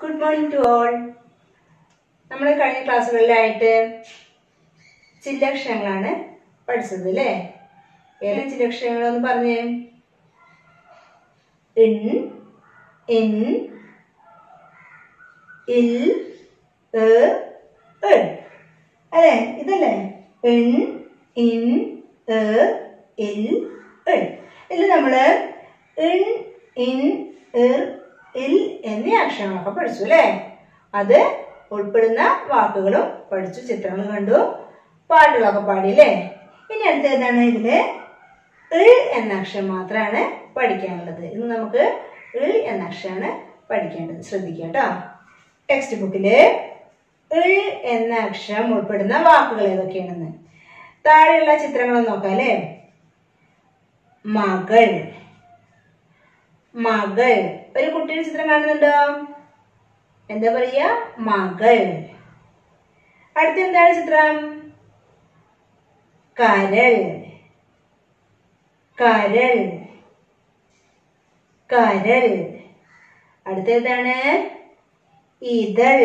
good morning to all നമ്മൾ കഴിഞ്ഞ ക്ലാസ്സുകളിലായിട്ട് ചില്ലക്ഷരങ്ങളാണ് പഠിച്ചത് അല്ലേ ഏത് ചില്ലക്ഷരങ്ങളെന്ന് പറഞ്ഞേ ഇൻ ഇൻ ഇൽ എ എ അല്ലേ ഇതല്ലേ ഇൻ ഇൻ എ ഇൽ എ ഇതിൽ നമ്മൾ ഇൻ ഇൻ ഇർ ഇൽ എന്നീ അക്ഷരങ്ങളൊക്കെ പഠിച്ചു അല്ലേ അത് ഉൾപ്പെടുന്ന വാക്കുകളും പഠിച്ചു ചിത്രങ്ങൾ കണ്ടു പാട്ടുകളൊക്കെ പാടി അല്ലേ ഇനി അടുത്ത ഏതാണ് ഇതില് ഇൾ എന്ന അക്ഷരം മാത്രമാണ് പഠിക്കാനുള്ളത് ഇന്ന് നമുക്ക് ഇൾ എന്ന അക്ഷരമാണ് പഠിക്കേണ്ടത് ശ്രദ്ധിക്കുക കേട്ടോ ടെക്സ്റ്റ് ബുക്കില് ഇൾ എന്ന അക്ഷരം ഉൾപ്പെടുന്ന വാക്കുകൾ ഏതൊക്കെയാണെന്ന് താഴെയുള്ള ചിത്രങ്ങൾ നോക്കാം അല്ലേ മകൾ മകൾ ഒരു കുട്ടിയുടെ ചിത്രം കാണുന്നുണ്ടോ എന്താ പറയാ മകൾ അടുത്ത എന്താണ് ചിത്രം കരൾ കരൾ കരൾ അടുത്ത ഏതാണ് ഇതൾ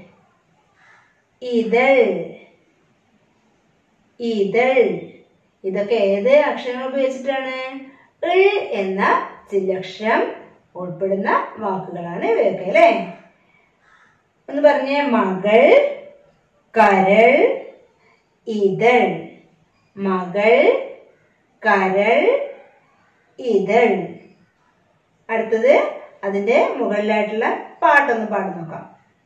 ഇതൾ ഇതൾ ഇതൊക്കെ ഏത് അക്ഷരങ്ങൾ ഉപയോഗിച്ചിട്ടാണ് ഇൾ എന്ന ചില്ലക്ഷരം ഉൾപ്പെടുന്ന വാക്കുകളാണ് ഇവയൊക്കെ അല്ലേ ഒന്ന് പറഞ്ഞേ മകൾ കരൾ ഇതൾ മകൾ കരൾ ഇതൾ അടുത്തത് അതിന്റെ മുകളിലായിട്ടുള്ള പാട്ടൊന്ന് പാടി നോക്കാം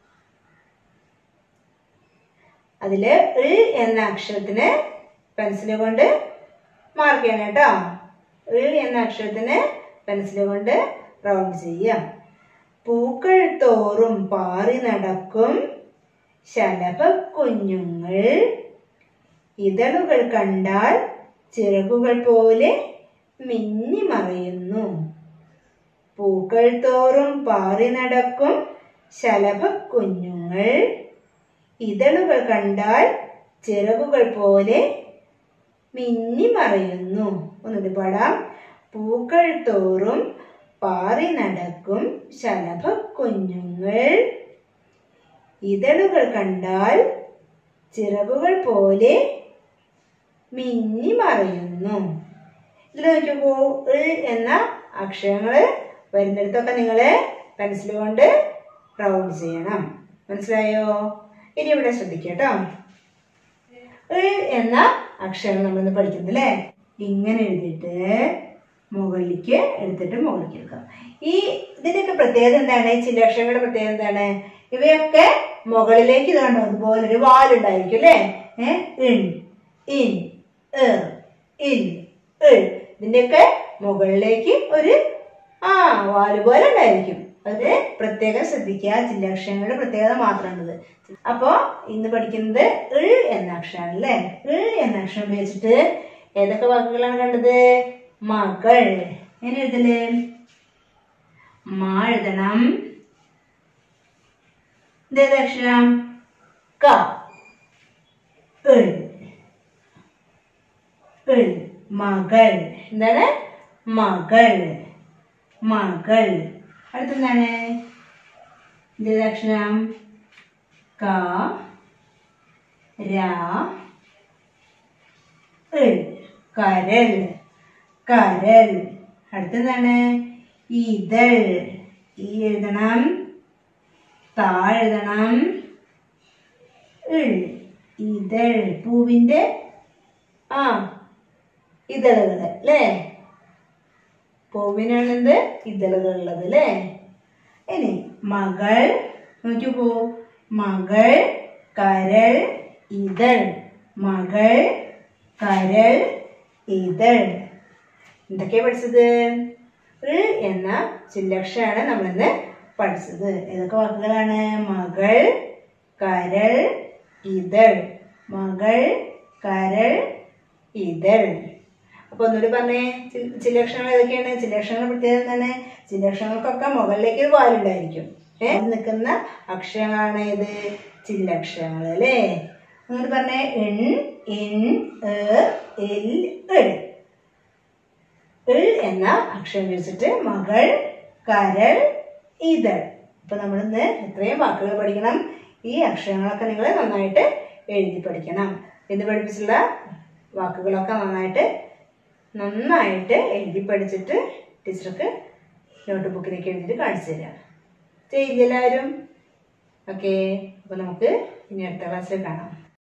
അതില് ഇൾ എന്ന അക്ഷരത്തിന് പെൻസിൽ കൊണ്ട് മാർക്ക് ചെയ്യണം കേട്ടോ ഇൾ എന്ന അക്ഷരത്തിന് പെൻസിൽ കൊണ്ട് റൗണ്ട് ചെയ്യാം പൂക്കൾ തോറും പാറി നടക്കും ശലഭ കുഞ്ഞുങ്ങൾ ഇതളുകൾ കണ്ടാൽ ചിറകുകൾ പോലെ മിന്നി മറയുന്നു പൂക്കൾ തോറും പാറി നടക്കും ശലഭ കുഞ്ഞുങ്ങൾ ഇതളുകൾ കണ്ടാൽ ചിറകുകൾ പോലെ മിന്നി മറയുന്നു ഒന്നുകൂടി പാടാം പൂക്കൾ തോറും പാറി നടക്കും ശലഭ കുഞ്ഞുങ്ങൾ ഇതളുകൾ കണ്ടാൽ ചിറകുകൾ പോലെ മിന്നി മറയുന്നു ഇതിൽ നോക്കിയപ്പോ ഇൾ എന്ന അക്ഷരങ്ങൾ വരുന്നിടത്തൊക്കെ നിങ്ങൾ പെൻസിൽ കൊണ്ട് റൗണ്ട് ചെയ്യണം മനസ്സിലായോ ഇനി ഇവിടെ ശ്രദ്ധിക്കട്ടോ ഇൾ എന്ന അക്ഷരം നമ്മളിന്ന് പഠിക്കുന്നത് അല്ലേ ഇങ്ങനെ എഴുതിയിട്ട് മുകളിലേക്ക് എടുത്തിട്ട് മുകളിലേക്ക് എടുക്കാം ഈ ഇതിന്റെയൊക്കെ പ്രത്യേകത എന്താണ് ഈ ചില അക്ഷരങ്ങളുടെ പ്രത്യേകത എന്താണ് ഇവയൊക്കെ മുകളിലേക്ക് ഇത് കണ്ടോ അതുപോലെ ഒരു വാലുണ്ടായിരിക്കും അല്ലേ ഏഹ് ഇൻ ഇൻ ഇർ ഇൻ ഇൾ ഇതിന്റെയൊക്കെ മുകളിലേക്ക് ഒരു ആ വാല് പോലെ ഉണ്ടായിരിക്കും അത് പ്രത്യേകം ശ്രദ്ധിക്കുക ചില അക്ഷരങ്ങളുടെ പ്രത്യേകത മാത്രമാണിത് അപ്പോ ഇന്ന് പഠിക്കുന്നത് ഇൾ എന്ന അക്ഷരമാണ് അല്ലേ ഇൾ എന്ന അക്ഷരം ഉപയോഗിച്ചിട്ട് ഏതൊക്കെ വാക്കുകളാണ് കണ്ടത് മകൾ എങ്ങനെ എഴുതല് മാ എഴുതണം ഇതേത് അക്ഷരം ക ഇൾ ഇൾ മകൾ എന്താണ് മകൾ മകൾ അടുത്തെന്താണ് ഇതേത് അക്ഷരം ക രാ ഇൾ കരൽ കരൽ അടുത്തതാണ് ഇതൾ ഈ എഴുതണം താ എഴുതണം ഇൾ ഇതൾ പൂവിന്റെ ആ ഇതളുകൾ അല്ലേ പൂവിനാണ് എന്ത് ഇതളുകൾ ഉള്ളത് അല്ലേ ഇനി മകൾ നോക്കി പോ മകൾ കരൾ ഇതൾ മകൾ കരൾ ഇതൾ എന്തൊക്കെയാ പഠിച്ചത് ഋ എന്ന ചില്ലക്ഷരാണ് നമ്മളിന്ന് പഠിച്ചത് ഏതൊക്കെ വാക്കുകളാണ് മകൾ കരൾ ഇതൾ മകൾ കരൾ ഇതൾ അപ്പൊ ഒന്നുകൂടി പറഞ്ഞേ ചി- ചില്ലക്ഷരങ്ങൾ ഏതൊക്കെയാണ് ചില്ലക്ഷരങ്ങളുടെ പ്രത്യേകത എന്താണ് ചില്ലക്ഷരങ്ങൾക്കൊക്കെ മുകളിലേക്ക് ഒരു വാലുണ്ടായിരിക്കും ഏഹ് നിൽക്കുന്ന അക്ഷരങ്ങളാണ് ഏത് ചില്ലക്ഷരങ്ങൾ അല്ലേ അങ്ങനെ പറഞ്ഞേ എൺ ഇൻ എ എൽ എൾ ഇൾ എന്ന അക്ഷരം വെച്ചിട്ട് മകൾ കരൾ ഇതൾ അപ്പോൾ നമ്മളിന്ന് എത്രയും വാക്കുകൾ പഠിക്കണം ഈ അക്ഷരങ്ങളൊക്കെ നിങ്ങൾ നന്നായിട്ട് എഴുതി പഠിക്കണം ഇത് പഠിപ്പിച്ചുള്ള വാക്കുകളൊക്കെ നന്നായിട്ട് നന്നായിട്ട് എഴുതി പഠിച്ചിട്ട് ടീച്ചർക്ക് നോട്ട് ബുക്കിലേക്ക് എഴുതിയിട്ട് കാണിച്ചു തരാം ചെയ്യില്ല എല്ലാവരും ഓക്കെ അപ്പോൾ നമുക്ക് ഇനി അടുത്ത ക്ലാസ്സിൽ കാണാം